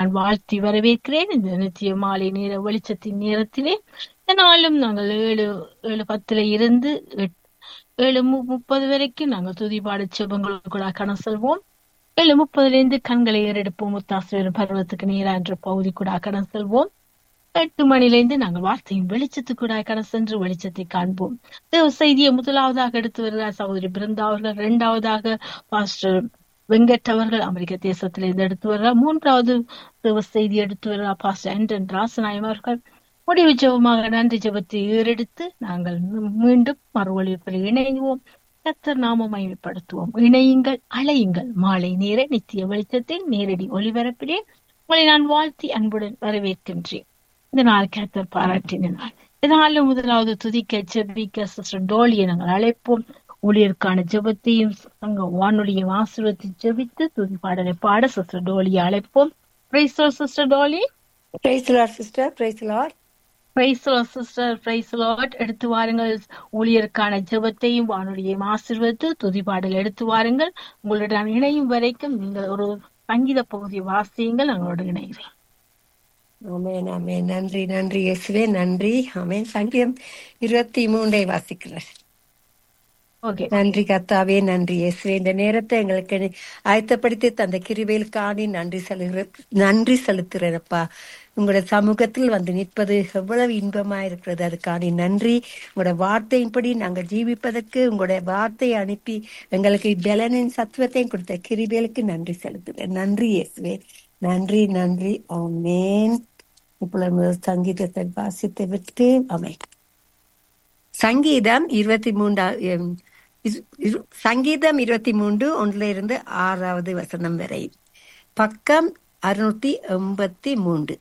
நான் வாழ்த்தி வரவேற்கிறேன் இந்த நித்திய மாலை நேர வெளிச்சத்தின் நேரத்திலே இந்த நாளும் நாங்கள் ஏழு ஏழு பத்துல இருந்து எட்- ஏழு மு- முப்பது வரைக்கும் நாங்கள் துதிபாடு செபங்களுக்குள்ள கணம் செல்வோம் ஏழு முப்பதுல இருந்து கண்களை ஏறெடுப்போம் முத்தாசுவரும் பருவத்துக்கு நேரா என்ற பகுதி கூட கடன் செல்வோம் எட்டு மணிலிருந்து நாங்கள் வார்த்தையின் வெளிச்சத்துக்கூட கடன் சென்று வெளிச்சத்தை காண்போம் தேவ செய்தியை முதலாவதாக எடுத்து வருகிறார் சகோதரி பிருந்தா அவர்கள் இரண்டாவதாக பாஸ்டர் வெங்கட் அவர்கள் அமெரிக்க தேசத்திலிருந்து எடுத்து வருகிறார் மூன்றாவது தேவ செய்தி எடுத்து வருகிறார் பாஸ்டர் ஆண்டன் ராசநாயம் அவர்கள் முடிவு ஜெபமாக நன்றி ஜெபத்தை ஏறெடுத்து நாங்கள் மீ- மீண்டும் மறு ஒளிபரப்பில் இணைவோம் கர்த்தர் நாம மகிமைப்படுத்துவோம் இணையுங்கள் அலையுங்கள் மாலை நேர நித்திய வெளிச்சத்தில் நேரடி ஒளிபரப்பிலே உங்களை நான் வாழ்த்தி அன்புடன் வரவேற்கின்றேன் இந்த நாள் கர்த்தர் பாராட்டின நாள் இதனால முதலாவது துதிக்க ஜெபிக்க சிஸ்டர் டோலியை நாங்கள் அழைப்போம் ஊழியருக்கான ஜெபத்தையும் சங்க வானொலியும் ஆசீர்வத்தை ஜெபித்து துதி பாடலை பாட சிஸ்டர் டோலியை அழைப்போம் praise sister Dolly praise lord sister praise lord praise sister praise lord எடுத்து வாருங்கள் ஊழியருக்கான ஜெபத்தையும் வானொலியையும் ஆசீர்வதித்து துதி பாடல் எடுத்து வாருங்கள் உங்களுடன் இணையும் வரைக்கும் நீங்கள் ஒரு சங்கீத பகுதி வாசியுங்கள் எங்களோடு இணைகிறேன் ஆமென் ஆமென் நன்றி நன்றி இயேசுவே நன்றி ஆமென் சங்கீதம் இருபத்தி மூன்றை வாசிக்கிறேன் ஓகே நன்றி கர்த்தாவே நன்றி இயேசுவே இந்த நேரத்தை எங்களுக்கு நீ ஆயத்தப்படுத்தி தந்த கிருபையிலுக்காண்டி நன்றி செலுகிற நன்றி செலுத்துறேனப்பா உங்களோட சமூகத்தில் வந்து நிற்பது எவ்வளவு இன்பமா இருக்கிறது அதுக்காண்டி நன்றி உங்களோட வார்த்தையின்படி நாங்கள் ஜீவிப்பதற்கு உங்களுடைய வார்த்தையை அனுப்பி எங்களுக்கு பலனின் சத்துவத்தையும் கொடுத்த கிருபைகளுக்கு நன்றி செலுத்துகிறேன் நன்றி இயேசுவே நன்றி நன்றி ஆமென் இப்பொழுது சங்கீதத்தை வாசித்து விட்டு ஆமென் சங்கீதம் இருபத்தி மூன்றா எம், இரு- இரு- சங்கீதம் இருபத்தி மூன்று ஒன்றுல இருந்து ஆறாவது வசனம் வரை பக்கம் அறுநூத்தி எண்பத்தி மூன்று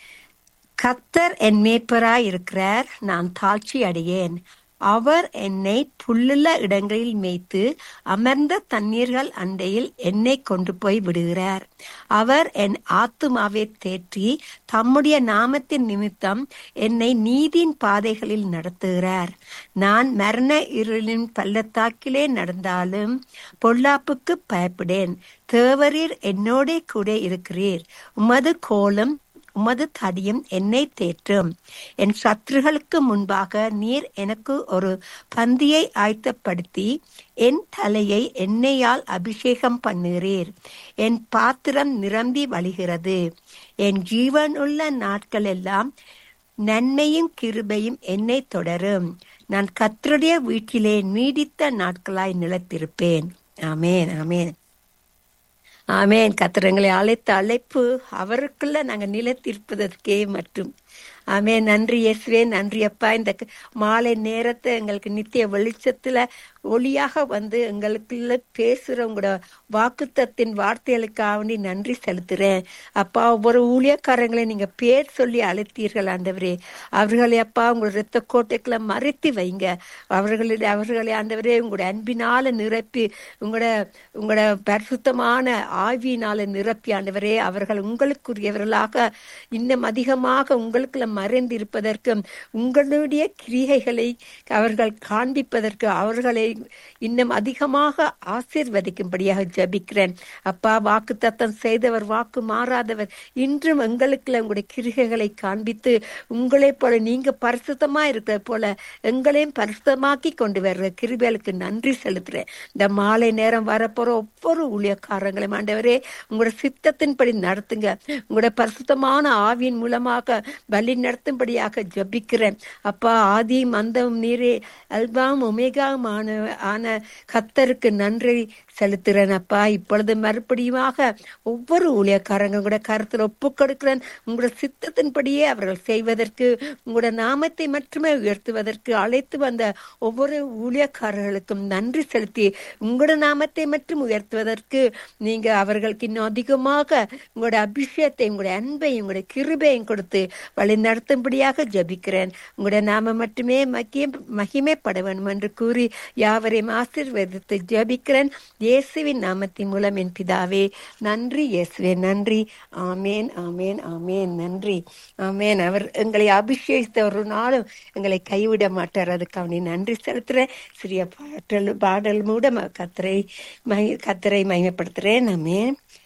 கத்தர் என் மேய்ப்பராய் இருக்கிறார் நான் தாழ்ச்சி அடையேன் அவர் என்னை புல்லுள்ள இடங்களில் மேய்த்து அமர்ந்த தண்ணீர்கள் அண்டையில் என்னை கொண்டு போய் விடுகிறார் அவர் என் ஆத்துமாவை தேற்றி தம்முடைய நாமத்தின் நிமித்தம் என்னை நீதியின் பாதைகளில் நடத்துகிறார் நான் மரண இருளின் பள்ளத்தாக்கிலே நடந்தாலும் பொல்லாப்புக்கு பயப்படேன் தேவரீர் என்னோடே கூட இருக்கிறீர் உமது கோலம் உமது தடியும் என்னை தேற்றும் என் சத்துருகளுக்கு முன்பாக நீர் எனக்கு ஒரு பந்தியை ஆயத்தப்படுத்தி என் தலையை எண்ணெயால் அபிஷேகம் பண்ணுகிறீர் என் பாத்திரம் நிரம்பி வழிகிறது என் ஜீவனுள்ள நாட்கள் எல்லாம் நன்மையும் கிருபையும் என்னை தொடரும் நான் கத்தருடைய வீட்டிலே நீடித்த நாட்களாய் நிலைத்திருப்பேன் ஆமேன் ஆமேன் ஆமேன் கத்திரங்களை அழைத்த அழைப்பு அவருக்குள்ள நாங்க நிலைத்திருப்பதற்கே மற்றும் ஆமே நன்றி இயேசுவே நன்றி அப்பா இந்த க- மாலை நேரத்தை எங்களுக்கு நித்திய வெளிச்சத்துல ஒளியாக வந்து எங்களுக்குள்ள பேசுற உங்களோட வாக்குத்தத்தின் வார்த்தைகளுக்காக வேண்டி நன்றி செலுத்துறேன் அப்பா ஒவ்வொரு ஊழியக்காரங்களை நீங்க பேர் சொல்லி அழைத்தீர்கள் ஆண்டவரே அவர்களை அப்பா உங்களோட ரத்த கோட்டைக்குள்ள மறைத்து வைங்க அவர்களுடைய அவர்களை ஆண்டவரே உங்களோட அன்பினால நிரப்பி உங்களோட உங்களோட பரிசுத்தமான ஆவியினால நிரப்பி ஆண்டவரே அவர்கள் உங்களுக்குரியவர்களாக இன்னும் அதிகமாக உங்களுக்குள்ள மறைந்து இருப்பதற்கும் உங்களுடைய கிரியைகளை அவர்கள் காண்பிப்பதற்கு அவர்களை இன்னும் அதிகமாக ஆசீர்வதிக்கும்படியாக ஜெபிக்கிறேன் அப்பா வாக்கு தத்தம் செய்தவர் வாக்கு மாறாதவர் இன்றும் எங்களுக்குள்ள உங்களுடைய கிரிகைகளை காண்பித்து உங்களைப் போல நீங்க பரிசுத்தமா இருக்கிறது போல எங்களையும் பரிசுத்தமாக்கி கொண்டு வர்ற கிருபைகளுக்கு நன்றி செலுத்துறேன் இந்த மாலை நேரம் வரப்போற ஒவ்வொரு ஊழியக்காரங்களையும் ஆண்டவரே உங்களோட சித்தத்தின்படி நடத்துங்க உங்களோட பரிசுத்தமான ஆவியின் மூலமாக வழி நடத்தும்படியாக ஜபிக்கிறேன் அப்பா ஆதியும் அந்தம் நீரே அல்பாம் ஒமேகாவும் ஆன ஆன கத்தருக்கு நன்றி செலுத்துறேன் அப்பா இப்பொழுது மறுபடியுமாக ஒவ்வொரு ஊழியக்காரங்க கூட கருத்தில் ஒப்பு கொடுக்கிறேன் உங்களோட சித்தத்தின்படியே அவர்கள் செய்வதற்கு உங்களோட நாமத்தை மட்டுமே உயர்த்துவதற்கு அழைத்து வந்த ஒவ்வொரு ஊழியக்காரர்களுக்கும் நன்றி செலுத்தி உங்களோட நாமத்தை மட்டும் உயர்த்துவதற்கு நீங்க அவர்களுக்கு இன்னும் அதிகமாக உங்களோட அபிஷேகத்தை உங்களுடைய அன்பையும் உங்களுடைய கிருபையும் கொடுத்து வழி நடத்தும்படியாக ஜபிக்கிறேன் உங்களுடைய நாம மட்டுமே மகிய மகிமைப்பட வேண்டும் என்று கூறி யாவரையும் ஆசீர்வதித்து ஜபிக்கிறேன் இயேசுவின் நாமத்தின் மூலம் என் பிதாவே நன்றி இயேசுவே நன்றி ஆமேன் ஆமேன் ஆமேன் நன்றி ஆமேன் அவர் எங்களை அபிஷேகித்த ஒரு நாளும் எங்களை கைவிட மாட்டார் அதுக்கு அவனை நன்றி செலுத்துறேன் சிறிய பாடல் பாடல் மூட கத்தரை மகி கத்தரை மகிமைப்படுத்துறேன் ஆமேன்